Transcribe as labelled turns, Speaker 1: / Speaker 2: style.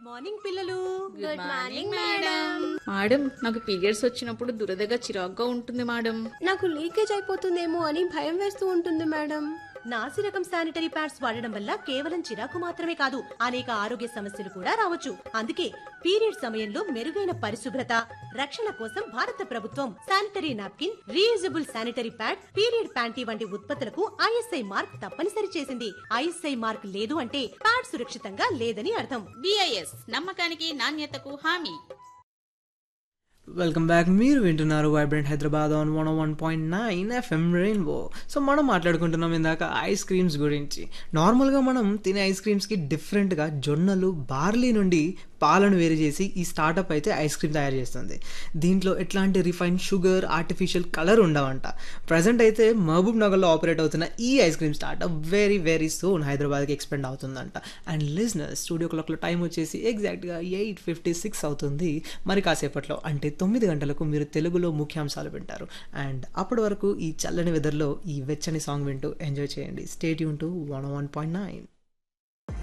Speaker 1: morning పిల్లలు
Speaker 2: good morning madam
Speaker 3: madam నాకు periods వచ్చినప్పుడు దురదగా చిరాగ్గా ఉంటుంది మేడం
Speaker 2: నాకు లీకేజ్ అయిపోతుందేమో అని భయం వేస్తూ ఉంటుంది మేడం
Speaker 1: నాసి రకం శానిటరీ ప్యాడ్స్ వాడడం వల్ల కేవలం చిరాకు మాత్రమే కాదు అనేక ఆరోగ్య సమస్యలు కూడా రావచ్చు అందుకే పీరియడ్ సమయంలో మెరుగైన పరిశుభ్రత రక్షణ కోసం భారత ప్రభుత్వం sanitary napkin reusable sanitary pad period panty వంటి ఉత్పత్తులకు ఐఎస్ఐ మార్క్ తప్పనిసరి చేసింది ఐఎస్ఐ మార్క్ లేదు అంటే ప్యాడ్ సురక్షితంగా లేదని అర్థం
Speaker 3: బిఐఎస్ నమ్మకానికి నాణ్యతకు హామీ
Speaker 4: వెల్కమ్ బ్యాక్ మీరు వింటున్నారు vibrant Hyderabad on one one point nine FM rainbow so మనం మాట్లాడుకుంటున్నాం ఇందాక ఐస్ క్రీమ్స్ గురించి నార్మల్గా మనం తినే ఐస్ క్రీమ్స్కి డిఫరెంట్గా జొన్నలు బార్లీ నుండి పాలను వేరు చేసి ఈ స్టార్టప్ అయితే ఐస్ క్రీమ్ తయారు చేస్తుంది దీంట్లో ఎట్లాంటి రిఫైన్ షుగర్ ఆర్టిఫిషియల్ కలర్ ఉండవంట ప్రజెంట్ అయితే మహబూబ్ నగర్లో ఆపరేట్ అవుతున్న ఈ ice cream startup very very soon హైదరాబాద్కి ఎక్స్పెండ్ అవుతుందంట అండ్ లిజినెస్ స్టూడియో క్లాక్లో టైం వచ్చేసి ఎగ్జాక్ట్గా ఎయిట్ ఫిఫ్టీ సిక్స్ అవుతుంది మరి కాసేపట్లో అంటే తొమ్మిది గంటలకు మీరు తెలుగులో ముఖ్యాంశాలు వింటారు అండ్ అప్పటి వరకు ఈ చల్లని వెదర్లో ఈ వెచ్చని సాంగ్ వింటూ ఎంజాయ్ చేయండి స్టేట్ యూన్ to one one point nine